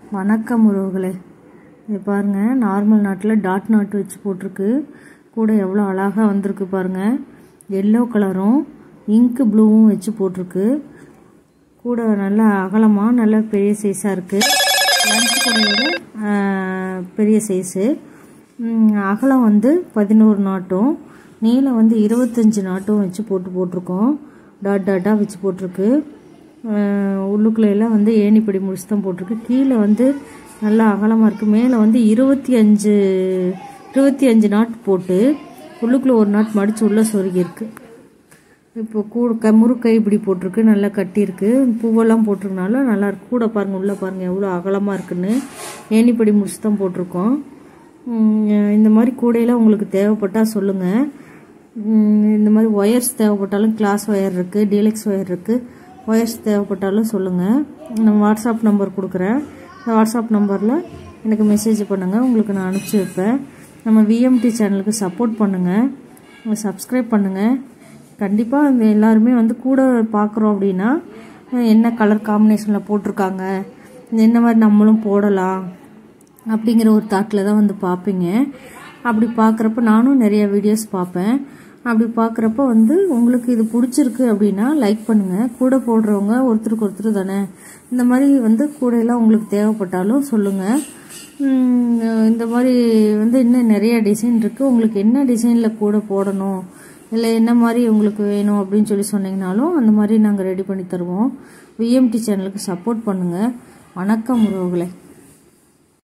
வணக்கம் உறவுகளே இது பாருங்கள் நார்மல் நாட்டில் டாட் நாட் வச்சு போட்டிருக்கு கூட எவ்வளோ அழகாக வந்திருக்கு பாருங்கள் எல்லோ கலரும் இங்கு ப்ளூவும் வச்சு போட்டிருக்கு கூட நல்லா அகலமாக நல்ல பெரிய சைஸாக இருக்குது லஞ்ச் கூடையோட பெரிய சைஸு அகலம் வந்து பதினோரு நாட்டும் நீளம் வந்து இருபத்தஞ்சி நாட்டும் வச்சு போட்டு போட்டிருக்கோம் டாட் டாட்டாக வச்சு போட்டிருக்கு உள்ளுக்குள்ளையெல்லாம் வந்து ஏணிப்படி முடிச்சு தான் போட்டிருக்கு கீழே வந்து நல்லா அகலமாக இருக்குது மேலே வந்து இருபத்தி அஞ்சு இருபத்தி அஞ்சு நாட் போட்டு உள்ளுக்குள்ளே ஒரு நாட் மடித்து உள்ளே சொருகி இருக்குது இப்போ கூட க முறுக்கை இப்படி போட்டிருக்கு நல்லா கட்டியிருக்கு பூவெல்லாம் போட்டிருக்கனால நல்லா இருக்கு கூட பாருங்கள் உள்ளே பாருங்கள் எவ்வளோ அகலமாக இருக்குன்னு ஏணிப்படி முடிச்சு தான் போட்டிருக்கோம் இந்த மாதிரி கூடையெல்லாம் உங்களுக்கு தேவைப்பட்டால் சொல்லுங்கள் இந்த மாதிரி ஒயர்ஸ் தேவைப்பட்டாலும் கிளாஸ் ஒயர் இருக்குது டீலக்ஸ் ஒயர் இருக்குது ஒயர்ஸ் தேவைப்பட்டாலும் சொல்லுங்கள் நான் வாட்ஸ்அப் நம்பர் கொடுக்குறேன் இந்த வாட்ஸ்அப் நம்பரில் எனக்கு மெசேஜ் பண்ணுங்கள் உங்களுக்கு நான் அனுப்பிச்சி வைப்பேன் நம்ம விஎம்டி சேனலுக்கு சப்போர்ட் பண்ணுங்கள் சப்ஸ்கிரைப் பண்ணுங்கள் கண்டிப்பாக இந்த எல்லாருமே வந்து கூட பார்க்குறோம் அப்படின்னா என்ன கலர் காம்பினேஷனில் போட்டிருக்காங்க என்ன மாதிரி நம்மளும் போடலாம் அப்படிங்கிற ஒரு தாட்டில் தான் வந்து பார்ப்பீங்க அப்படி பார்க்குறப்ப நானும் நிறைய வீடியோஸ் பார்ப்பேன் அப்படி பார்க்குறப்ப வந்து உங்களுக்கு இது பிடிச்சிருக்கு அப்படின்னா லைக் பண்ணுங்கள் கூட போடுறவங்க ஒருத்தருக்கு ஒருத்தர் தானே இந்த மாதிரி வந்து கூடையெல்லாம் உங்களுக்கு தேவைப்பட்டாலும் சொல்லுங்கள் இந்த மாதிரி வந்து இன்னும் நிறைய டிசைன் இருக்குது உங்களுக்கு என்ன டிசைனில் கூட போடணும் இல்லை என்ன மாதிரி உங்களுக்கு வேணும் அப்படின்னு சொல்லி சொன்னீங்கனாலும் அந்த மாதிரி நாங்கள் ரெடி பண்ணி தருவோம் விஎம்டி சேனலுக்கு சப்போர்ட் பண்ணுங்கள் வணக்கம் உறவுகளை